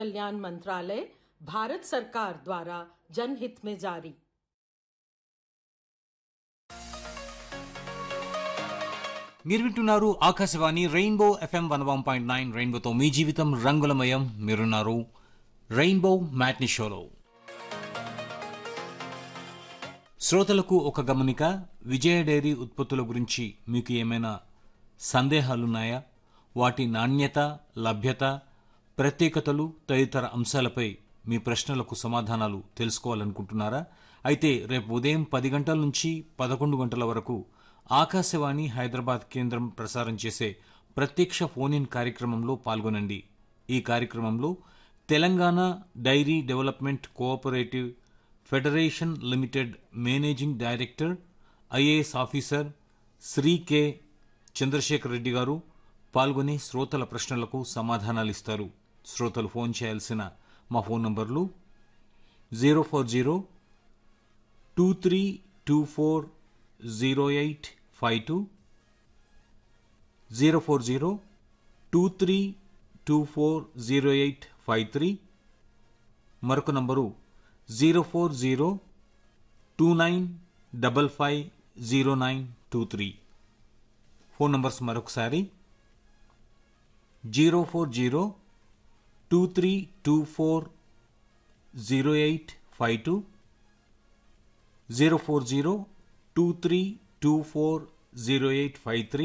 कल्याण मंत्रालय भारत सरकार द्वारा जनहित में जारी మీరు వింటున్నారు Akashvani rainbow FM one one point nine రెయిన్బోతో మీ జీవితం రంగులమయం మీరున్నారు రెయిన్బో మ్యాట్ని షోలో శ్రోతలకు ఒక గమనిక విజయ డైరీ ఉత్పత్తుల గురించి మీకు ఏమైనా సందేహాలున్నాయా వాటి నాణ్యత లభ్యత ప్రత్యేకతలు తదితర అంశాలపై మీ ప్రశ్నలకు సమాధానాలు తెలుసుకోవాలనుకుంటున్నారా అయితే రేపు ఉదయం పది గంటల నుంచి పదకొండు గంటల వరకు ఆకాశవాణి హైదరాబాద్ కేంద్రం ప్రసారం చేసే ప్రత్యక్ష ఫోన్ ఇన్ కార్యక్రమంలో పాల్గొనండి ఈ కార్యక్రమంలో Telangana dairy development cooperative federation limited managing director IAS officer Shri K Chandrashekar Reddy garu పాల్గొని శ్రోతల ప్రశ్నలకు సమాధానాలు ఇస్తారు శ్రోతలు ఫోన్ చేయాల్సిన మా phone numbers zero four zero two three two four zero eight five two zero four zero two three two four zero eight five three మరొక number zero four zero two nine double five zero nine two three phone numbers మరొకసారి zero four zero two three two four zero eight five two zero four zero two three two four zero eight five three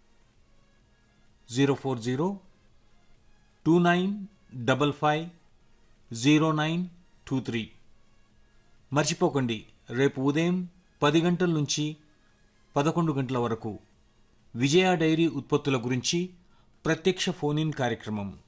zero four zero two nine double five zero nine two three మర్చిపోకండి రేపు ఉదయం పది గంటల నుంచి పదకొండు గంటల వరకు విజయ dairy ఉత్పత్తుల గురించి ప్రత్యక్ష ఫోన్ ఇన్ కార్యక్రమం